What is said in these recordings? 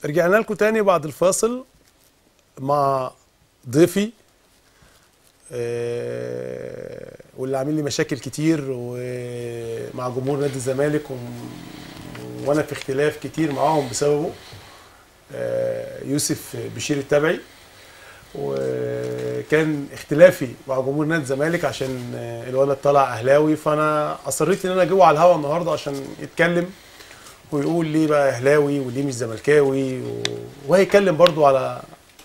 رجعنا لكم تاني بعد الفاصل مع ضيفي آه، واللي عامل لي مشاكل كتير ومع جمهور نادي الزمالك و... وانا في اختلاف كتير معاهم بسببه آه، يوسف بشير التبعي وكان اختلافي مع جمهور نادي الزمالك عشان آه، الولد طلع اهلاوي فانا اصريت ان انا اجيبه على الهوا النهارده عشان يتكلم ويقول ليه بقى اهلاوي وليه مش زملكاوي و... وهيتكلم برضو على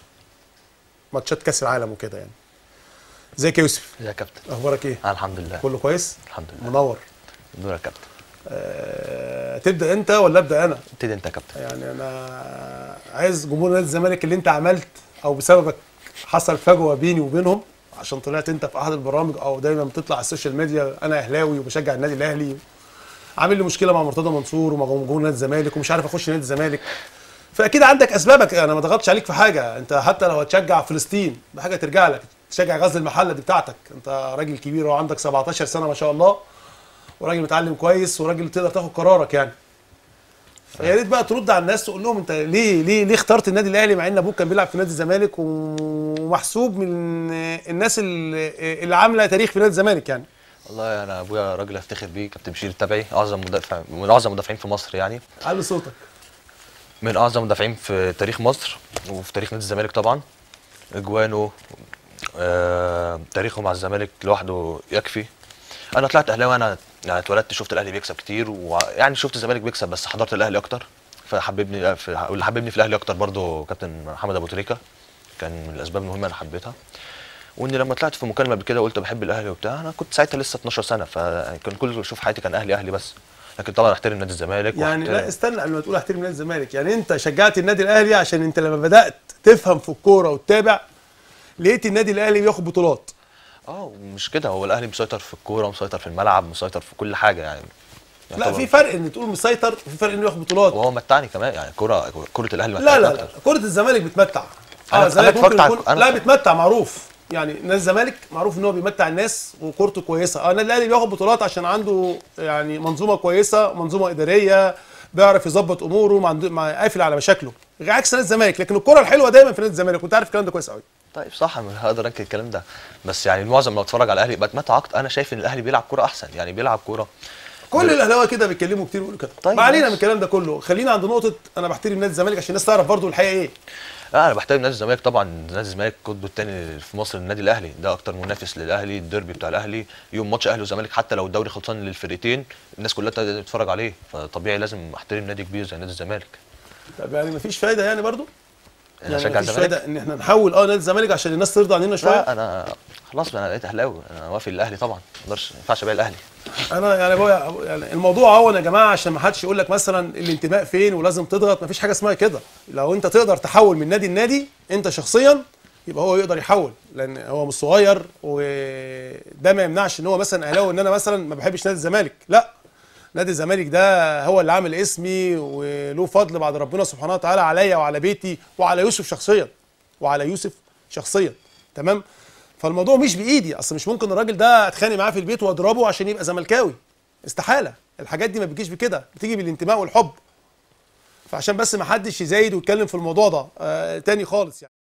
ماتشات كاس العالم وكده يعني ازيك يا يوسف يا كابتن اخبارك ايه آه الحمد لله كله كويس الحمد لله منور نور يا كابتن أه... تبدا انت ولا ابدا انا ابتدي انت يا كابتن يعني انا عايز جمهور نادي الزمالك اللي انت عملت او بسببك حصل فجوه بيني وبينهم عشان طلعت انت في احد البرامج او دايما بتطلع على السوشيال ميديا انا اهلاوي وبشجع النادي الاهلي عامل لي مشكله مع مرتضى منصور ومع جمهور نادي الزمالك ومش عارف اخش نادي الزمالك فاكيد عندك اسبابك انا ما ضغطتش عليك في حاجه انت حتى لو هتشجع فلسطين ده حاجه ترجع لك تشجع غزل المحله دي بتاعتك انت راجل كبير وعندك 17 سنه ما شاء الله وراجل متعلم كويس وراجل تقدر تاخد قرارك يعني فيا ريت بقى ترد على الناس تقول لهم انت ليه ليه ليه اخترت النادي الاهلي مع ان ابوك كان بيلعب في نادي الزمالك ومحسوب من الناس اللي, اللي عامله تاريخ في نادي الزمالك يعني والله انا ابويا راجل افتخر بيه كابتن بشير التبعي اعظم مدافع من اعظم المدافعين في مصر يعني علي صوتك من اعظم المدافعين في تاريخ مصر وفي تاريخ نادي الزمالك طبعا اجوانه آه، تاريخه مع الزمالك لوحده يكفي انا طلعت اهلاوي انا يعني اتولدت شفت الاهلي بيكسب كتير ويعني شفت الزمالك بيكسب بس حضرت الاهلي اكتر فحببني في واللي حببني في الاهلي اكتر برضو كابتن محمد ابو تريكه كان من الاسباب المهمه انا حبيتها واني لما طلعت في مكالمه قبل كده قلت بحب الاهلي وبتاع انا كنت ساعتها لسه 12 سنه فكان كل اللي اشوف حياتي كان اهلي اهلي بس لكن طبعا احترم نادي الزمالك يعني وأحترم- لا استنى قبل ما تقول احترم نادي الزمالك يعني انت شجعت النادي الاهلي عشان انت لما بدات تفهم في الكوره وتتابع لقيت النادي الاهلي بياخد بطولات اه مش كده هو الاهلي مسيطر في الكوره مسيطر في الملعب مسيطر في كل حاجه يعني لا يعتبر- في فرق ان تقول مسيطر وفي فرق انه ياخد بطولات وهو متعني كمان يعني كوره كره الاهلي لا متعني لا أكتر. لا كرة الزمالك بتمتع أنا- اه الزمالك أنا ممكن اتفرجت على- يكون أنا- لا بتمتع معروف يعني نادي الزمالك معروف ان هو بيمتع الناس وكورته كويسه اه النادي الاهلي بياخد بطولات عشان عنده يعني منظومه كويسه منظومه اداريه بيعرف يظبط اموره مع مع قافل على مشاكله عكس نادي الزمالك لكن الكره الحلوه دايما في نادي الزمالك وانت عارف الكلام ده كويس قوي طيب صح انا هقدر انكر الكلام ده بس يعني المعظم لو اتفرج على الاهلي بتمتع اكتر انا شايف ان الاهلي بيلعب كوره احسن يعني بيلعب كوره كل الاهلاويه كده بيتكلموا كتير ويقولوا كده طيب ما علينا ماشي. من الكلام ده كله خلينا عند نقطه انا بحترم نادي الزمالك عشان الناس تعرف برضو الحقيقه ايه لا انا بحترم نادي الزمالك طبعا نادي الزمالك قطبه الثاني في مصر النادي الاهلي ده اكتر منافس للاهلي الديربي بتاع الاهلي يوم ماتش اهلي وزمالك حتى لو الدوري خلصان للفرقتين الناس كلها تتفرج عليه فطبيعي لازم احترم نادي كبير زي نادي الزمالك طب يعني مفيش فايده يعني برضو انا يعني اشجع مفيش الزمالك فايده ان احنا نحول اه نادي الزمالك عشان الناس ترضى عننا شويه لا انا خلاص انا بقيت اهلاوي انا وافي الاهلي طبعا ما اقدرش ما ينفعش ابيع الاهلي انا يعني بقى يعني الموضوع اهون يا جماعه عشان ما حدش يقول لك مثلا الانتماء فين ولازم تضغط ما فيش حاجه اسمها كده لو انت تقدر تحول من نادي لنادي انت شخصيا يبقى هو يقدر يحول لان هو مش صغير وده ما يمنعش ان هو مثلا اهلاوي ان انا مثلا ما بحبش نادي الزمالك لا نادي الزمالك ده هو اللي عامل اسمي وله فضل بعد ربنا سبحانه وتعالى عليا وعلى بيتي وعلى يوسف شخصيا وعلى يوسف شخصيا تمام فالموضوع مش بايدي اصل مش ممكن الراجل ده اتخانق معاه في البيت واضربه عشان يبقى زملكاوي استحاله الحاجات دي ما بتجيش بكده بتيجي بالانتماء والحب فعشان بس ما حدش يزايد ويتكلم في الموضوع ده آه تاني خالص يعني